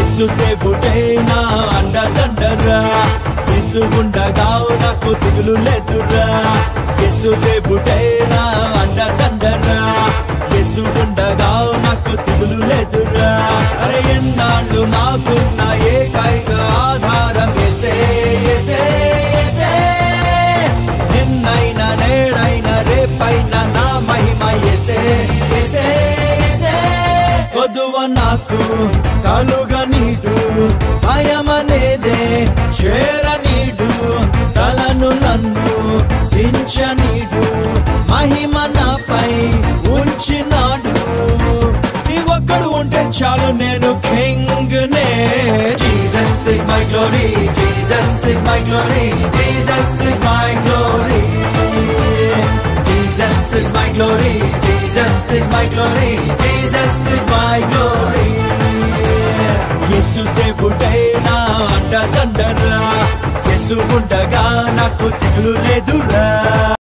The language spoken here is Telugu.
యేసు దేవుడే నా అండదండరా యేసు ఉండగా నాకు దిగులు లేదురా యేసు దేవుడే నా అండదండరా యేసు ఉండగా నాకు దిగులు లేదురా అరే ఎన్నాళ్ళు నాకున్న ఏకైక ఆధారం ఎసే ఎసే ఎసే నిన్నైనా నేడైనా రేపైనా నా మహిమ ఎసే ఎసే ఎసే కొదువ నాకు కలుగ నీడు భయమనేదే చేర నీడు తలను నన్ను దించనీడు మహిమ నాపై ఉంచినాడు నీ ఒక్కడు ఉంటే చాలు నేను కింగ్ నే Jesus is my glory, Jesus is my glory, Jesus is my glory. Jesus is my glory, Jesus is my glory, Jesus is my glory. యేసు దేవుడే నా అండదండరా యేసు ఉండగా నాకు దిగులు లేదురా